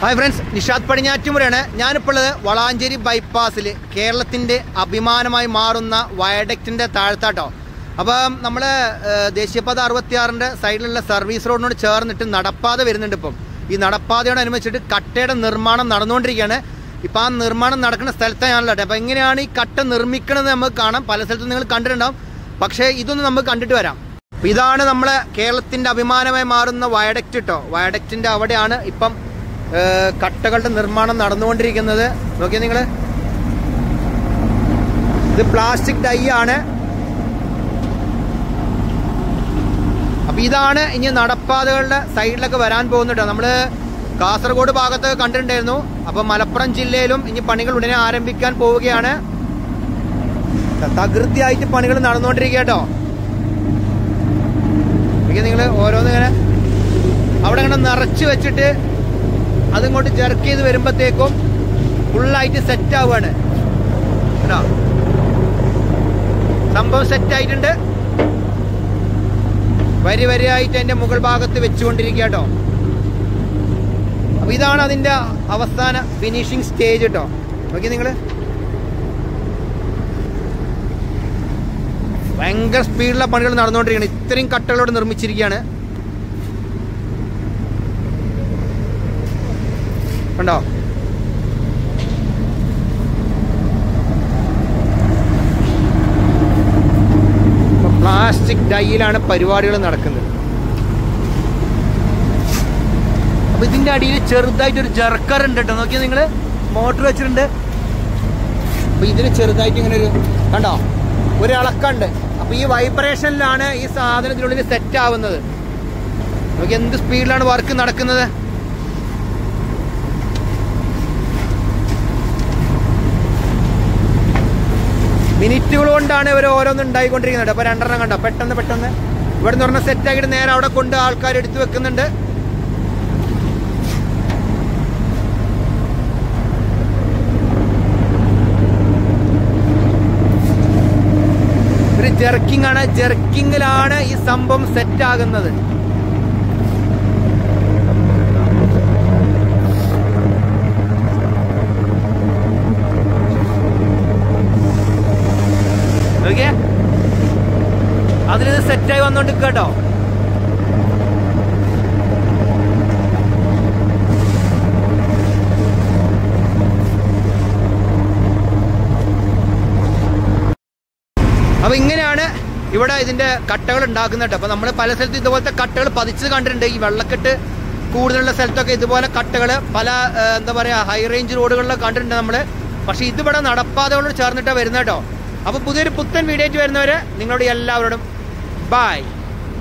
hi friends Nishad പടിഞ്ഞാറ്റുമുറയാണ് ഞാനിപ്പോൾ ഉള്ളത് വളാഞ്ചേരി ബൈപ്പാസിൽ കേരളത്തിൻ്റെ അഭിമാനമായി മാറുന്ന വയഡക്റ്റിൻ്റെ താഴ്ത്താട്ടോ അപ്പം നമ്മൾ ദേശീയപാത അറുപത്തിയാറിൻ്റെ സൈഡിലുള്ള സർവീസ് റോഡിനോട് ചേർന്നിട്ട് നടപ്പാത വരുന്നുണ്ട് ഇപ്പം ഈ നടപ്പാതയോടനുബന്ധിച്ചിട്ട് കട്ടയുടെ നിർമ്മാണം നടന്നുകൊണ്ടിരിക്കുകയാണ് ഇപ്പം ആ നിർമ്മാണം നടക്കുന്ന സ്ഥലത്താണല്ലോ അപ്പം എങ്ങനെയാണ് ഈ കട്ട നിർമ്മിക്കണമെന്ന് നമുക്ക് കാണാം പല സ്ഥലത്തും നിങ്ങൾ കണ്ടിട്ടുണ്ടാവും പക്ഷേ ഇതൊന്നും നമുക്ക് കണ്ടിട്ട് വരാം അപ്പം ഇതാണ് നമ്മളെ കേരളത്തിൻ്റെ അഭിമാനമായി മാറുന്ന വയഡക്റ്റ് കേട്ടോ വയഡക്റ്റിൻ്റെ അവിടെയാണ് ഇപ്പം ഏഹ് കട്ടകളുടെ നിർമ്മാണം നടന്നുകൊണ്ടിരിക്കുന്നത് നോക്കിയാൽ നിങ്ങൾ ഇത് പ്ലാസ്റ്റിക് ഡൈ ആണ് അപ്പൊ ഇതാണ് ഇനി നടപ്പാതകളുടെ സൈഡിലൊക്കെ വരാൻ പോകുന്നുണ്ട് നമ്മള് കാസർഗോഡ് ഭാഗത്തൊക്കെ കണ്ടിട്ടുണ്ടായിരുന്നു അപ്പൊ മലപ്പുറം ജില്ലയിലും ഇനി പണികൾ ഉടനെ ആരംഭിക്കാൻ പോവുകയാണ് തകൃതിയായിട്ട് പണികൾ നടന്നുകൊണ്ടിരിക്കുക കേട്ടോ നിങ്ങൾ ഓരോന്ന് ഇങ്ങനെ അവിടെ ഇങ്ങനെ നിറച്ച് വെച്ചിട്ട് അതിങ്ങോട്ട് ജെർക്ക് ചെയ്ത് വരുമ്പോഴത്തേക്കും ഫുള്ളായിട്ട് സെറ്റ് ആവുകയാണ് കേട്ടോ സംഭവം സെറ്റ് ആയിട്ടുണ്ട് വരി വരിയായിട്ട് അതിന്റെ മുകൾ ഭാഗത്ത് വെച്ചുകൊണ്ടിരിക്കുക കേട്ടോ അപ്പൊ ഇതാണ് അതിന്റെ അവസാന ഫിനിഷിംഗ് സ്റ്റേജ് കേട്ടോ നോക്കി നിങ്ങള് ഭയങ്കര സ്പീഡിലുള്ള പണികൾ നടന്നുകൊണ്ടിരിക്കുകയാണ് ഇത്രയും കട്ടകളോട് നിർമ്മിച്ചിരിക്കുകയാണ് കണ്ടോ പ്ലാസ്റ്റിക് ഡൈയിലാണ് പരിപാടികൾ നടക്കുന്നത് അപ്പൊ ഇതിന്റെ അടിയിൽ ചെറുതായിട്ട് ഒരു ജർക്കർ ഉണ്ട് കേട്ടോ നോക്കിയാൽ നിങ്ങള് മോട്ടർ വെച്ചിട്ടുണ്ട് അപ്പൊ ഇതിന് ചെറുതായിട്ട് ഇങ്ങനെ ഒരു കണ്ടോ ഒരു ഇളക്കണ്ട് അപ്പൊ ഈ വൈബ്രേഷനിലാണ് ഈ സാധനത്തിനുള്ളിൽ സെറ്റ് ആവുന്നത് നോക്കി എന്ത് സ്പീഡിലാണ് വർക്ക് നടക്കുന്നത് മിനിറ്റുകൾ കൊണ്ടാണ് ഇവർ ഓരോന്ന് ഉണ്ടായിക്കൊണ്ടിരിക്കുന്നത് അപ്പൊ രണ്ടെണ്ണം കണ്ടോ പെട്ടെന്ന് പെട്ടെന്ന് ഇവിടെ നിന്ന് പറഞ്ഞ സെറ്റ് ആക്കിയിട്ട് നേരെ അവിടെ കൊണ്ട് ആൾക്കാർ എടുത്തു വെക്കുന്നുണ്ട് ഒരു ജെർക്കിംഗ് ആണ് ജെർക്കിങ്ങിലാണ് ഈ സംഭവം സെറ്റ് ആകുന്നത് നോക്കിയേ അതിലിത് സെറ്റായി വന്നോണ്ട് കേട്ടോ അപ്പൊ ഇങ്ങനെയാണ് ഇവിടെ ഇതിന്റെ കട്ടകൾ ഉണ്ടാക്കുന്നത് അപ്പൊ നമ്മൾ പല സ്ഥലത്തും ഇതുപോലത്തെ കട്ടകൾ പതിച്ചത് കണ്ടിട്ടുണ്ട് ഈ വെള്ളക്കെട്ട് കൂടുതലുള്ള സ്ഥലത്തൊക്കെ ഇതുപോലെ കട്ടകൾ പല ഏഹ്, എന്താ പറയാ ഹൈ റേഞ്ച് റോഡുകളിലൊക്കെ കണ്ടിട്ടുണ്ട് നമ്മള് പക്ഷെ ഇതിവിടെ നടപ്പാതകളോട് ചേർന്നിട്ടാണ് വരുന്നത് കേട്ടോ അപ്പൊ പുതിയൊരു പുത്തൻ വീഡിയോ ആയിട്ട് വരുന്നവരെ നിങ്ങളോട് എല്ലാവരോടും ബായ്